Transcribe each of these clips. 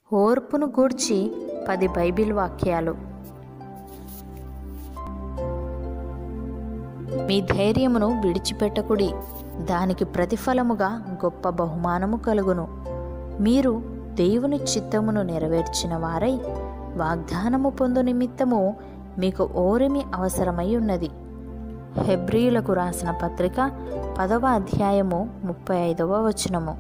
ఓర్పును గూర్చి పది బైబిల్ వాక్యాలు మీ ధైర్యమును విడిచిపెట్టకుడి దానికి ప్రతిఫలముగా గొప్ప బహుమానము కలుగును మీరు దేవుని చిత్తమును నెరవేర్చిన వారై వాగ్దానము పొందు నిమిత్తము మీకు ఓరిమి అవసరమై ఉన్నది హెబ్రియులకు రాసిన పత్రిక పదవ అధ్యాయము ముప్పై ఐదవ వచనము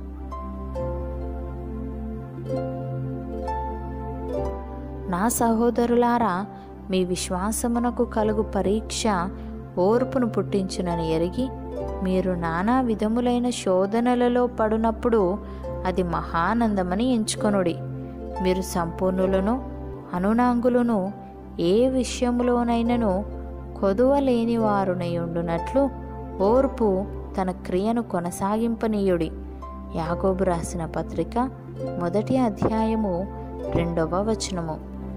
నా సహోదరులారా మీ విశ్వాసమునకు కలుగు పరీక్ష ఓర్పును పుట్టించునని ఎరిగి మీరు నానా విధములైన శోధనలలో పడునప్పుడు అది మహానందమని ఎంచుకొనుడి మీరు సంపూర్ణులను అనునాంగులను ఏ విషయములోనైనను కొదువలేని వారునై ఉండునట్లు ఓర్పు తన క్రియను కొనసాగింపనీయుడి యాగోబు రాసిన పత్రిక మొదటి అధ్యాయము రెండవ వచనము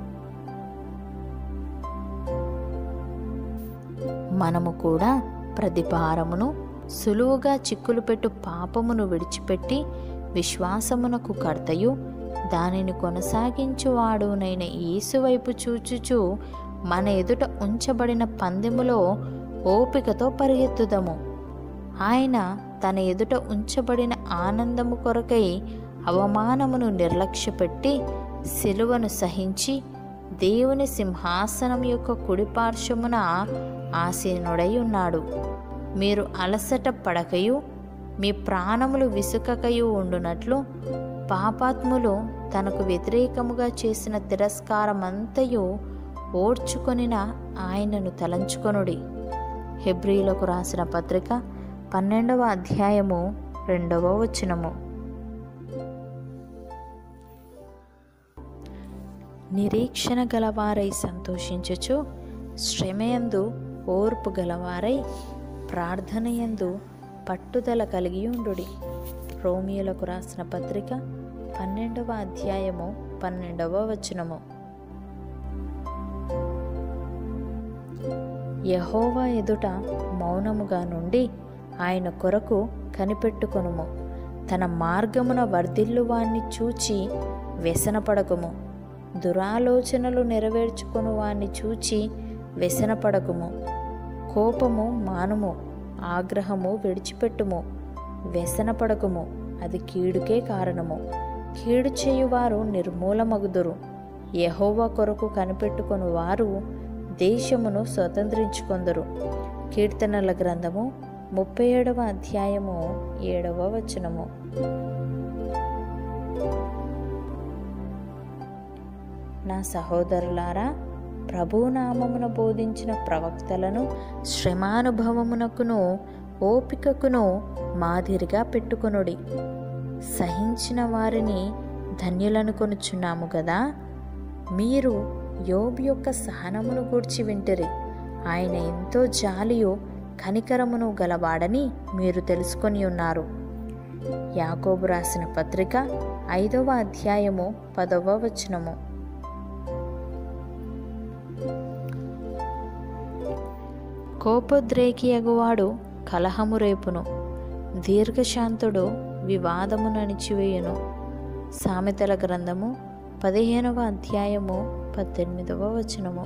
మనము కూడా ప్రతి భారమును సులువుగా చిక్కులు పెట్టు పాపమును విడిచిపెట్టి విశ్వాసమునకు కర్తయు దానిని కొనసాగించువాడునైన యేసు వైపు చూచుచు మన ఎదుట ఉంచబడిన పందెములో ఓపికతో పరిగెత్తుదము ఆయన తన ఎదుట ఉంచబడిన ఆనందము కొరకై అవమానమును నిర్లక్ష్యపెట్టి సిలువను సహించి దేవుని సింహాసనం యొక్క కుడిపార్శ్వమున ఆసీనుడై ఉన్నాడు మీరు అలసట పడకయు మీ ప్రాణములు విసుకకయు ఉండునట్లు పాపాత్ములు తనకు వ్యతిరేకముగా చేసిన తిరస్కారమంతయు ఓర్చుకొనిన ఆయనను తలంచుకొనుడి హెబ్రిలకు రాసిన పత్రిక పన్నెండవ అధ్యాయము రెండవ వచనము నిరీక్షణ గలవారై సంతోషించుచు శ్రమయందు ఓర్పు గలవారై ప్రార్థనయందు పట్టుదల కలిగి ఉండుడి రోమియోలకు రాసిన పత్రిక పన్నెండవ అధ్యాయము పన్నెండవ వచనము యహోవా ఎదుట మౌనముగా నుండి ఆయన కొరకు కనిపెట్టుకొనుము తన మార్గమున వర్ధిల్లు వాణ్ణి చూచి వ్యసనపడకుము దురాలోచనలు నెరవేర్చుకొను వాణ్ణి చూచి వ్యసనపడకుము కోపము మానుము ఆగ్రహము విడిచిపెట్టుము వ్యసనపడకుము అది కీడుకే కారణము కీడు చేయువారు నిర్మూలమగుదురు యహోవా కొరకు కనిపెట్టుకొను వారు దేశమును స్వతంత్రించుకొందరు కీర్తనల గ్రంథము ముప్పై ఏడవ అధ్యాయము ఏడవ వచనము నా సహోదరులారా ప్రభునామమున బోధించిన ప్రవక్తలను శ్రమానుభవమునకును ఓపికకును మాదిరిగా పెట్టుకొనుడి సహించిన వారిని ధన్యులను కొనుచున్నాము గదా మీరు యోబు యొక్క సహనమును గూర్చి వింటిరి ఆయన ఎంతో జాలియు కనికరమును గలవాడని మీరు తెలుసుకొని ఉన్నారు యాకోబు రాసిన పత్రిక ఐదవ అధ్యాయము పదవ వచనము కోపోద్రేకి అగువాడు కలహము రేపును దీర్ఘశాంతుడు వివాదమును అణిచివేయును సామెతల గ్రంథము పదిహేనవ అధ్యాయము పద్దెనిమిదవ వచనము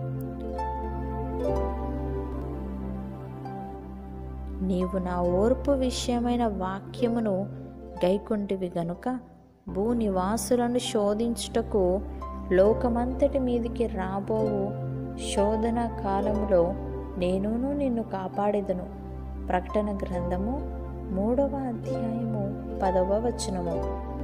నీవు నా ఓర్పు విషయమైన వాక్యమును గైకొంటివి గనుక భూనివాసులను శోధించుటకు లోకమంతటి మీదికి రాబోవు శోధన కాలములో నేనును నిన్ను కాపాడేదను ప్రకటన గ్రంథము మూడవ అధ్యాయము పదవ వచనము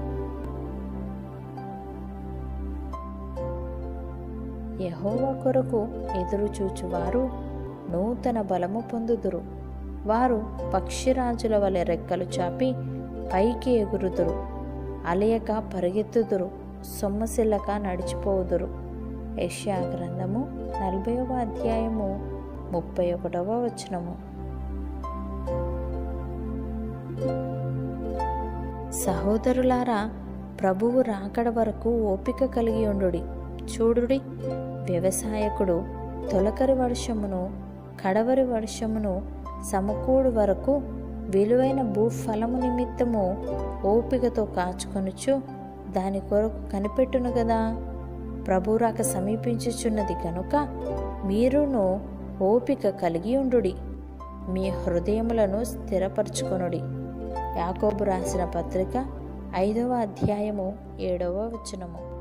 యహోవా కొరకు ఎదురు చూచువారు నూతన బలము పొందుదురు వారు పక్షిరాజుల వలె రెక్కలు చాపి పైకి ఎగురుదురు అలయక పరిగెత్తుదురు సొమ్మసిల్లక నడిచిపోవుదురు యష్యా గ్రంథము నలభైవ అధ్యాయము ముప్పై ఒకటవ వచనము సహోదరులారా ప్రభువు రాకడ వరకు ఓపిక కలిగి ఉండుడి చూడుడి వ్యవసాయకుడు తొలకరి వర్షమును కడవరి వర్షమును సమకూడు వరకు విలువైన భూఫలము నిమిత్తము ఓపికతో కాచుకొనుచు దాని కొరకు కనిపెట్టును గదా ప్రభు రాక సమీపించుచున్నది కనుక మీరును ఓపిక కలిగి ఉండుడి మీ హృదయములను స్థిరపరచుకొనుడి యాకోబు రాసిన పత్రిక ఐదవ అధ్యాయము ఏడవ వచనము